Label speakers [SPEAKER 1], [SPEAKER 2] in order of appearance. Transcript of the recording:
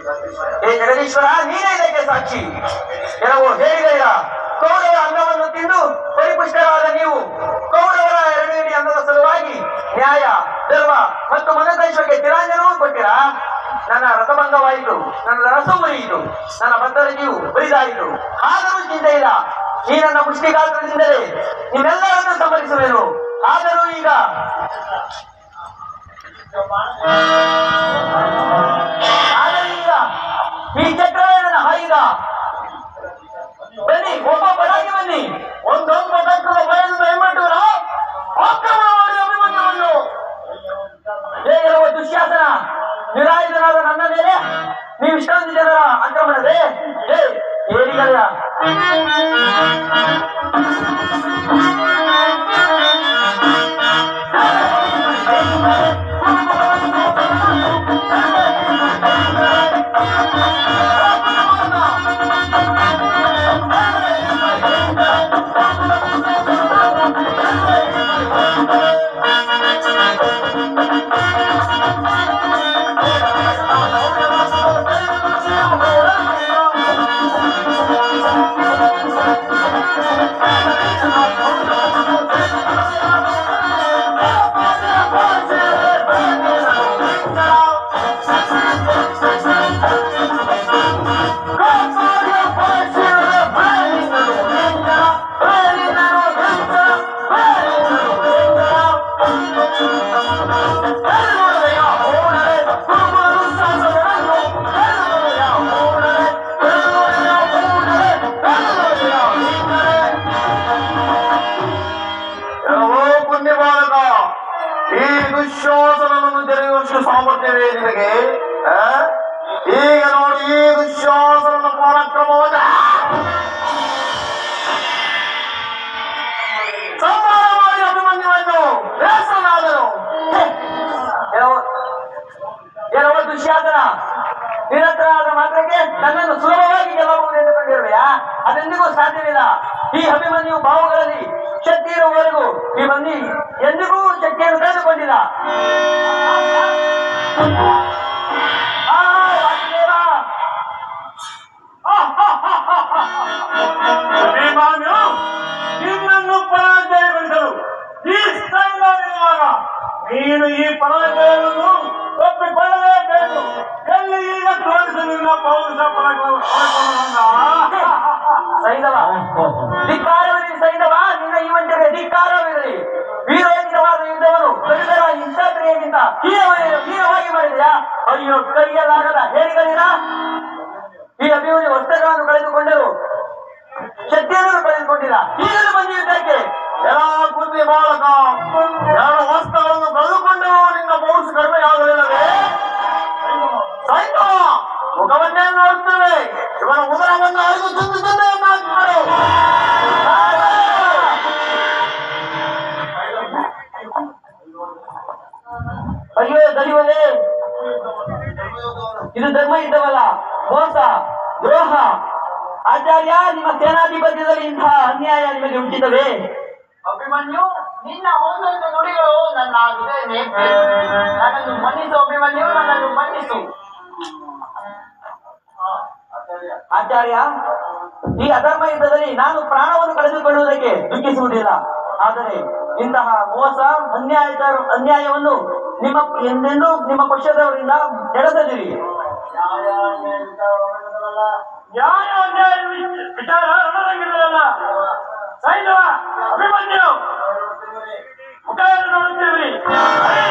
[SPEAKER 1] ಏ ಜಗದೀಶ್ವರ ನೀನೇ ಇದಕ್ಕೆ ಸಾಕ್ಷಿ ಕೆಲವು ಹೇಳಿದೆಯ ಕೌರವರ ಅನ್ನವನ್ನು ತಿಂದು ಪರಿಪುಷ್ಟರಾದ ನೀವು ಕೌರವರ ಎರಡು ಇಡಿ ಅನ್ನದ ಸಲುವಾಗಿ ನ್ಯಾಯ ಧರ್ಮ ಮತ್ತು ಮನದೈಶ್ವರ್ಯಕ್ಕೆ ತಿರಾಂಜನವೂ ಕೊಟ್ಟಿರಾ ನನ್ನ ರಥಭಂಗವಾಯಿತು ನನ್ನ ರಸ ಮುರಿಯಿತು ನನ್ನ ಭದ್ರತೆಯು ಬರಿದಾಯಿತು ಆದರೂ ಚಿಂತೆ ಇಲ್ಲ ಈ ನನ್ನ ಮುಷ್ಟಿಗಾತ್ರದಿಂದಲೇ ನಿಮ್ಮೆಲ್ಲರನ್ನು ಸಂಹರಿಸುವೆನು ಆದರೂ ಈಗ ಆದರೆ ಈಗ ಈ ಚಕ್ರವೇ ನನ್ನ ಆಯುಧ ಬನ್ನಿ ಒಬ್ಬೊಬ್ಬರಾಗಿ ಬನ್ನಿ ಒಂದೊಬ್ಬ ಚಕ್ರದ ಭಯದಿಂದ ಹೆಮ್ಮಟ್ಟವರ ಆಕ್ರಮಣ ಮಾಡಿ ಅಭಿಮನ್ಯುವನ್ನು ಹೇಗಿರುವ ದುಶ್ಯಾಸನ ನಿರಾಯುಧನಾದ ನನ್ನ ಮೇಲೆ ನೀವು ಇಷ್ಟೊಂದು ಜನರ ಆಕ್ರಮಣವೇ ಹೇ ಹೇಳಿಗಲ್ಲ
[SPEAKER 2] ಎಲ್ಲವೋ ಪುಣ್ಯ ಬಾಲಕ ಈ ದುಶ್ವಾಸನನ್ನು ಜರಿಯುವಷ್ಟು ಸಾಮರ್ಥ್ಯವೇ ನಿನಗೆ ಆ? ಈಗ ನೋಡಿ ಈ ದುಶ್ವಾಸನ ಪರಾಕ್ರಮವನ್ನು ಸಂಹಾರ ಮಾಡಿ ಅಭಿಮನ್ಯುವನ್ನು ಬೇಸರನಾದನು
[SPEAKER 1] ಕೆಲವು ಕೆಲವು ದುಶ್ಯಾಸನ ನಿರತರಾದ ಮಾತ್ರಕ್ಕೆ ನನ್ನನ್ನು ಸುಲಭವಾಗಿ ಗೆಲ್ಲಬಹುದು ಎಂದುಕೊಂಡಿರುವೆಯಾ ಅದೆಂದಿಗೂ ಸಾಧ್ಯವಿಲ್ಲ ಈ ಅಭಿಮನ್ಯು ಬಾವುಗಳಲ್ಲಿ ಶಕ್ತಿ ಇರುವವರೆಗೂ ಈ ಮಂದಿ ಎಂದಿಗೂ ಶಕ್ತಿಯನ್ನು ಕಳೆದುಕೊಂಡಿಲ್ಲ ಆ, ವಾಸುದೇವ!
[SPEAKER 2] ಅಭಿಮಾನ್ಯು ನಿನ್ನನ್ನು ಪರಾಜಯಗೊಳಿಸಲು ಈ ಸ್ಥಳದಲ್ಲಿರುವಾಗ ನೀನು ಈ ಪರಾಜಯವನ್ನು ಒಪ್ಪಿಕೊಳ್ಳಲೇಬೇಕು ಎಲ್ಲಿ ಈಗ ತೋರಿಸು ನಿನ್ನ ಪೌರುಷ ಪರಾಕ್ರಮವನ್ನ.
[SPEAKER 1] ಸೈಂಧವ ಧಿಕ್ಕಾರವಿರಲಿ ಸೈಂಧವ ನಿನ್ನ ಈ ವಂಚನೆಗೆ ಧಿಕ್ಕಾರವಿರಲಿ ವೀರೋಚಿತವಾದ ಯುದ್ಧವನ್ನು ಕಡಿದರ ಹಿಂಸಾಕ್ರಿಯೆಗಿಂತ ಹೀನವಾಗಿ ಹೀನವಾಗಿ ಮಾಡಿದೆಯಾ ಅಯ್ಯೋ ಕೈಯಲ್ಲಾಗದ ಹೇಳಿಗಳಿರ ಈ ಅಭಿಮನ್ಯು ವಸ್ತ್ರಗಳನ್ನು ಕಳೆದುಕೊಂಡರು ಶಕ್ತಿಯನ್ನು ಕಳೆದುಕೊಂಡಿಲ್ಲ ಈಗಲೂ ಬಂದಿ ಯುದ್ಧಕ್ಕೆ
[SPEAKER 2] ಎಲ್ಲ ಬುದ್ಧಿ ಬಾಲಕ ಎರಡು ವಸ್ತ್ರಗಳನ್ನು ಕಳೆದುಕೊಂಡು ನಿನ್ನ ಪೌರುಷ ಕಡಿಮೆಯಾಗಲಿಲ್ಲವೇ ಸೈನ್ಯ ಮುಖವನ್ನೇ ನೋಡುತ್ತೇವೆ ಇವನ ಉದರವನ್ನು ಅರಿದು ತಿಂದು ತಿಂದೆಯನ್ನಾಗಿ ಮಾಡು
[SPEAKER 1] ಅಯ್ಯೋ ದಲಿವಲೇ ಇದು ಧರ್ಮ ಯುದ್ಧವಲ್ಲ ಮೋಸ ದ್ರೋಹ ಆಚಾರ್ಯ ನಿಮ್ಮ ಸೇನಾಧಿಪತ್ಯದಲ್ಲಿ ಇಂತಹ ಅನ್ಯಾಯ ನಿಮಗೆ ಉಚಿತವೇ
[SPEAKER 3] ಅಭಿಮನ್ಯು ನಿನ್ನ ಒಂದೊಂದು ನುಡಿಗಳು ನನ್ನ ಹೃದಯ ನೇಪೆ ನನ್ನನ್ನು ಮನ್ನಿಸು ಅಭಿಮನ್ಯು ನನ್ನನ್ನು ಮನ್ನಿಸು
[SPEAKER 1] ಆಚಾರ್ಯ ಈ ಅಧರ್ಮ ಯುದ್ಧದಲ್ಲಿ ನಾನು ಪ್ರಾಣವನ್ನು ಕಳೆದುಕೊಳ್ಳುವುದಕ್ಕೆ ದುಃಖಿಸುವುದಿಲ್ಲ ಆದರೆ ಇಂತಹ ಮೋಸ ಅನ್ಯಾಯ ಅನ್ಯಾಯವನ್ನು ನಿಮ್ಮ ಎಂದೆಂದೂ ನಿಮ್ಮ ಪಕ್ಷದವರಿಂದ ನಡೆಸದಿರಿ
[SPEAKER 2] ನ್ಯಾಯ ಅನ್ಯಾಯ ವಿ- ವಿಚಾರ ರಣರಂಗದಲ್ಲ ಸೈನ್ಯ ಅಭಿಮನ್ಯು ಮುಖ ನೋಡುತ್ತೇವೆ